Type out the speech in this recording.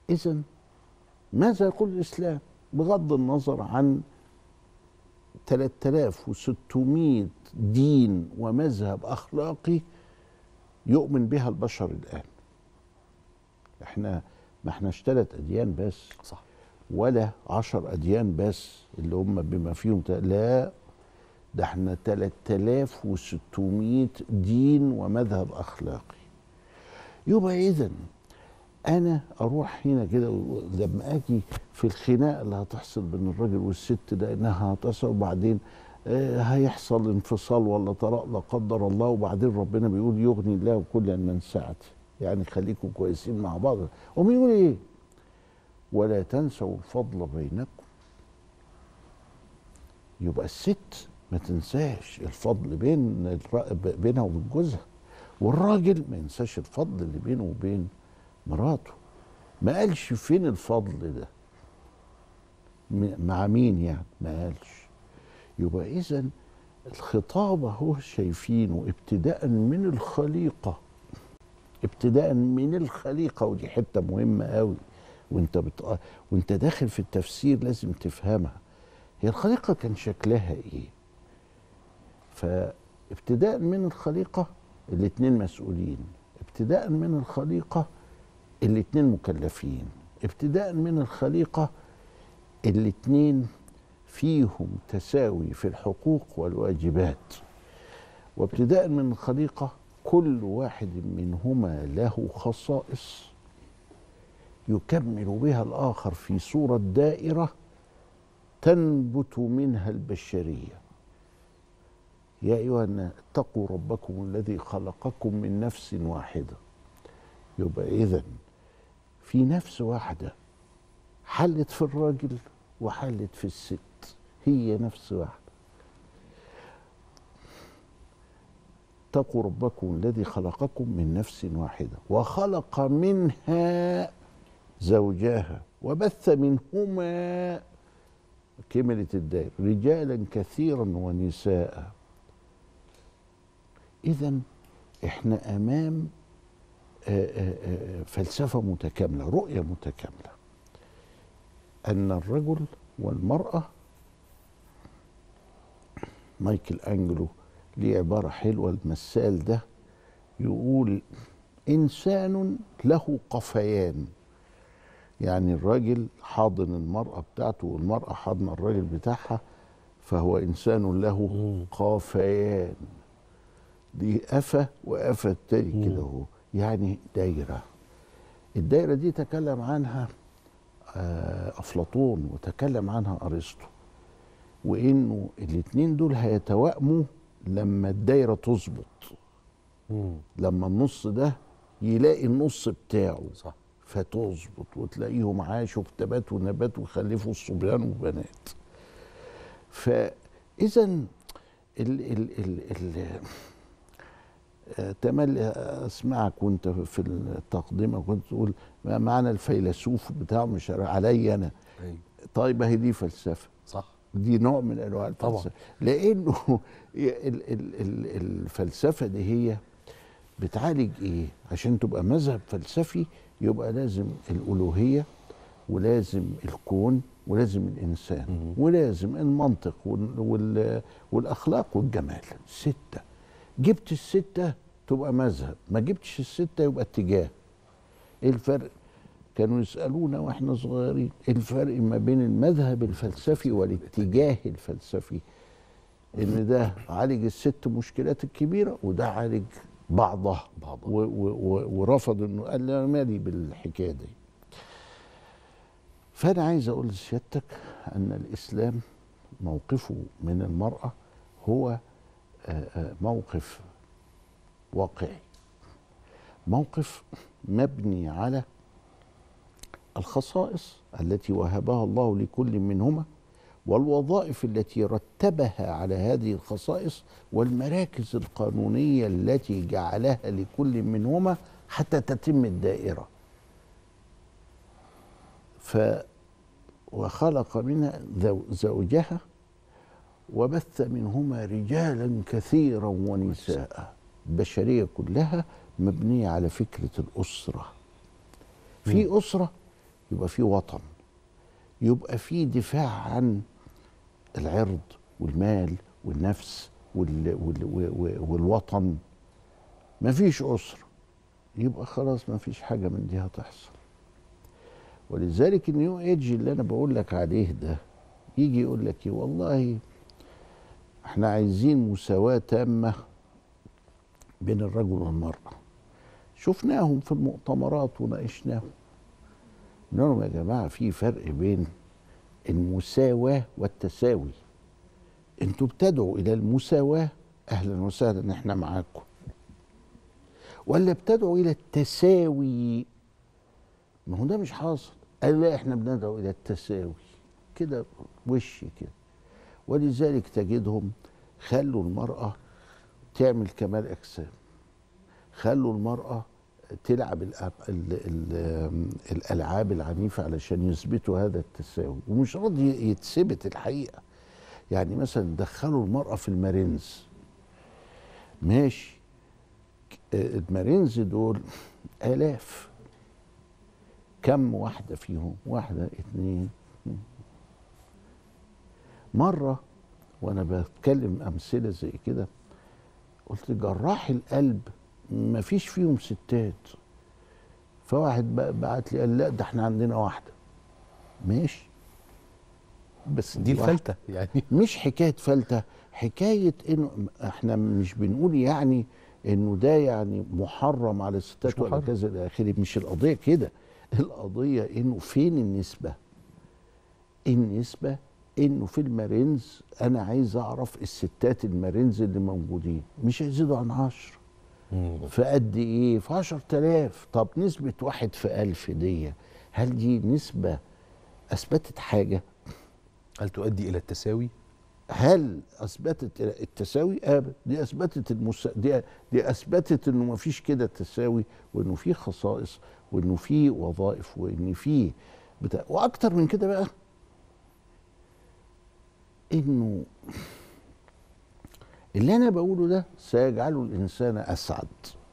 إذا ماذا يقول الإسلام بغض النظر عن 3600 دين ومذهب أخلاقي يؤمن بها البشر الآن احنا ما احناش ثلاث أديان بس صح ولا عشر أديان بس اللي هم بما فيهم تا- لا ده احنا 3600 دين ومذهب أخلاقي يبقى إذا أنا أروح هنا كده و- لما أجي في الخناقة اللي هتحصل بين الراجل والست ده إنها هتصل وبعدين آه، هيحصل انفصال ولا طلاق لا قدر الله وبعدين ربنا بيقول يغني الله كلا من سعته يعني خليكم كويسين مع بعض ومين يقول ايه ولا تنسوا الفضل بينكم يبقى الست ما تنساش الفضل بين الر- بينها وبين جوزها والراجل ما ينساش الفضل اللي بينه وبين مراته ما قالش فين الفضل ده م- مع مين يعني ما قالش يبقى اذا الخطاب اهو شايفينه ابتداء من الخليقه ابتداء من الخليقه ودي حته مهمه قوي وانت بت... وانت داخل في التفسير لازم تفهمها هي الخليقه كان شكلها ايه فابتداء من الخليقه الاتنين مسؤولين ابتداء من الخليقه الاتنين مكلفين ابتداء من الخليقه الاتنين فيهم تساوي في الحقوق والواجبات وابتداء من الخليقه كل واحد منهما له خصائص يكمل بها الاخر في صوره دائره تنبت منها البشريه يا ايها الناس اتقوا ربكم الذي خلقكم من نفس واحده يبقى اذا في نفس واحده حلت في الراجل وحلت في الست هي نفس واحده اتقوا ربكم الذي خلقكم من نفس واحده وخلق منها زوجها وبث منهما كملت الدائرة رجالا كثيرا ونساء إذا إحنا أمام آه، آه، آه، فلسفة متكاملة رؤية متكاملة أن الرجل والمرأة مايكل أنجلو ليه عبارة حلوة المثال ده يقول إنسان له قفيان يعني الراجل حاضن المرأة بتاعته والمرأة حاضنة الراجل بتاعها فهو إنسان له قافيان دي قفا وقفا التاني كده اهو يعني دايرة الدايرة دي تكلم عنها آه، أفلاطون وتكلم عنها أرسطو وإنه الاتنين دول هيتوائموا لما الدايرة تظبط لما النص ده يلاقي النص بتاعه صح فتظبط وتلاقيهم عاشوا في تبات ونبات وخلفوا الصبيان وبنات فاذا ال ال ال ال آه، تملي اسمعك وانت في التقدمه كنت تقول ما معنى الفيلسوف بتاعه مش عليا انا أيوة. طيب هي دي فلسفه صح دي نوع من انواع طبعا. الفلسفه لانه ال- ال- ال- الفلسفه دي هي بتعالج ايه عشان تبقى مذهب فلسفي يبقى لازم الالوهيه ولازم الكون ولازم الانسان ولازم المنطق وال وال والاخلاق والجمال سته جبت السته تبقى مذهب ما جبتش السته يبقى اتجاه ايه الفرق كانوا يسالونا واحنا صغيرين إيه الفرق ما بين المذهب الفلسفي والاتجاه الفلسفي ان ده عالج الست مشكلات الكبيره وده عالج بعضها بعضها. و و و ورفض انه قال لا مالي بالحكايه دي فانا عايز اقول لسيادتك ان الاسلام موقفه من المراه هو آه، آه، موقف واقعي موقف مبني على الخصائص التي وهبها الله لكل منهما والوظائف التي رتبها على هذه الخصائص والمراكز القانونيه التي جعلها لكل منهما حتى تتم الدائره ف وخلق منها ذو- زوجها وبث منهما رجالا كثيرا ونساء البشريه كلها مبنيه على فكره الاسره في اسره يبقى في وطن يبقى في دفاع عن العرض والمال والنفس وال وال وال والوطن مفيش أسرة يبقى خلاص مفيش حاجة من دي هتحصل ولذلك النيو ايدج اللي انا بقول لك عليه ده يجي يقول لك ايه والله احنا عايزين مساواة تامة بين الرجل والمرأة شفناهم في المؤتمرات وناقشناهم لهم يا جماعة في فرق بين المساواة والتساوي انتوا بتدعوا الى المساواة اهلا وسهلا احنا معاكم ولا بتدعوا الى التساوي ما هو ده مش حاصل قال لا احنا بندعو الى التساوي كده وش كده ولذلك تجدهم خلوا المرأة تعمل كمال أجسام خلوا المرأة تلعب الأب... ال... ال... الألعاب العنيفة علشان يثبتوا هذا التساوي ومش راضي يتثبت الحقيقة يعني مثلا دخلوا المرأة في المارينز ماشي المارينز دول آلاف كم واحدة فيهم واحدة اتنين مرة وأنا بتكلم أمثلة زي كده قلت جراح القلب ما فيش فيهم ستات فواحد بعت لي قال لا ده احنا عندنا واحدة ماشي بس دي الفلتة يعني مش حكاية فلتة حكاية انه احنا مش بنقول يعني انه ده يعني محرم على الستات ولا كذا الى اخره مش القضية كده القضية انه فين النسبة النسبة انه في المارينز انا عايز اعرف الستات المارينز اللي موجودين مش هيزيدوا عن عشر في قد ايه في عشر تلاف طب نسبة واحد في ألف دي هل دي نسبة أثبتت حاجة هل تؤدي إلى التساوي هل اثبتت التساوي ابدا دي اثبتت المس... دي دي اثبتت انه ما فيش كده تساوي وانه في خصائص وانه في وظائف وان في بتاع واكتر من كده بقى انه اللي انا بقوله ده سيجعل الانسان اسعد